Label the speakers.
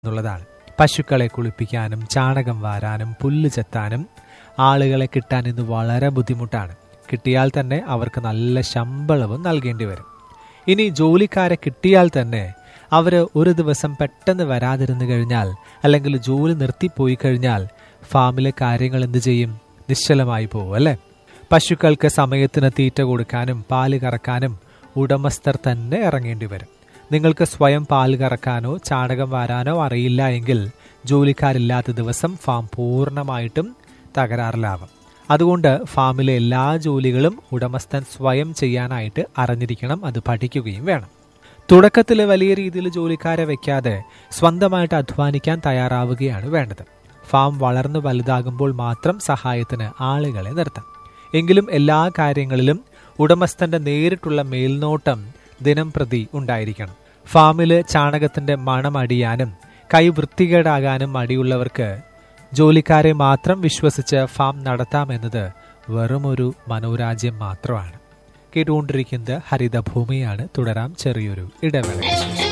Speaker 1: എന്നുള്ളതാണ് പശുക്കളെ കുളിപ്പിക്കാനും ചാണകം വാരാനും പുല്ല് ചെത്താനും ആളുകളെ കിട്ടാൻ ഇന്ന് വളരെ ബുദ്ധിമുട്ടാണ് കിട്ടിയാൽ തന്നെ അവർക്ക് നല്ല ശമ്പളവും നൽകേണ്ടി വരും ഇനി ജോലിക്കാരെ കിട്ടിയാൽ തന്നെ അവർ ഒരു ദിവസം പെട്ടെന്ന് വരാതിരുന്നു കഴിഞ്ഞാൽ അല്ലെങ്കിൽ ജോലി നിർത്തിപ്പോയി കഴിഞ്ഞാൽ ഫാമിലെ കാര്യങ്ങൾ എന്ത് ചെയ്യും നിശ്ചലമായി പോകും അല്ലേ പശുക്കൾക്ക് സമയത്തിന് തീറ്റ കൊടുക്കാനും പാല് കറക്കാനും ഉടമസ്ഥർ തന്നെ ഇറങ്ങേണ്ടി വരും നിങ്ങൾക്ക് സ്വയം പാൽ കറക്കാനോ ചാണകം വാരാനോ അറിയില്ല എങ്കിൽ ജോലിക്കാരില്ലാത്ത ദിവസം ഫാം പൂർണ്ണമായിട്ടും തകരാറിലാവും അതുകൊണ്ട് ഫാമിലെ എല്ലാ ജോലികളും ഉടമസ്ഥൻ സ്വയം ചെയ്യാനായിട്ട് അറിഞ്ഞിരിക്കണം അത് പഠിക്കുകയും വേണം തുടക്കത്തിൽ വലിയ രീതിയിൽ ജോലിക്കാരെ വെക്കാതെ സ്വന്തമായിട്ട് അധ്വാനിക്കാൻ തയ്യാറാവുകയാണ് വേണ്ടത് ഫാം വളർന്നു വലുതാകുമ്പോൾ മാത്രം സഹായത്തിന് ആളുകളെ നിർത്താം എങ്കിലും എല്ലാ കാര്യങ്ങളിലും ഉടമസ്ഥന്റെ നേരിട്ടുള്ള മേൽനോട്ടം ദിനം പ്രതി ഉണ്ടായിരിക്കണം ഫാമില് ചാണകത്തിന്റെ മണം അടിയാനും കൈ വൃത്തികേടാകാനും മടിയുള്ളവർക്ക് ജോലിക്കാരെ മാത്രം വിശ്വസിച്ച് ഫാം നടത്താമെന്നത് വെറുമൊരു മനോരാജ്യം മാത്രമാണ് കേട്ടുകൊണ്ടിരിക്കുന്നത് ഹരിതഭൂമിയാണ് തുടരാം ചെറിയൊരു ഇടവേള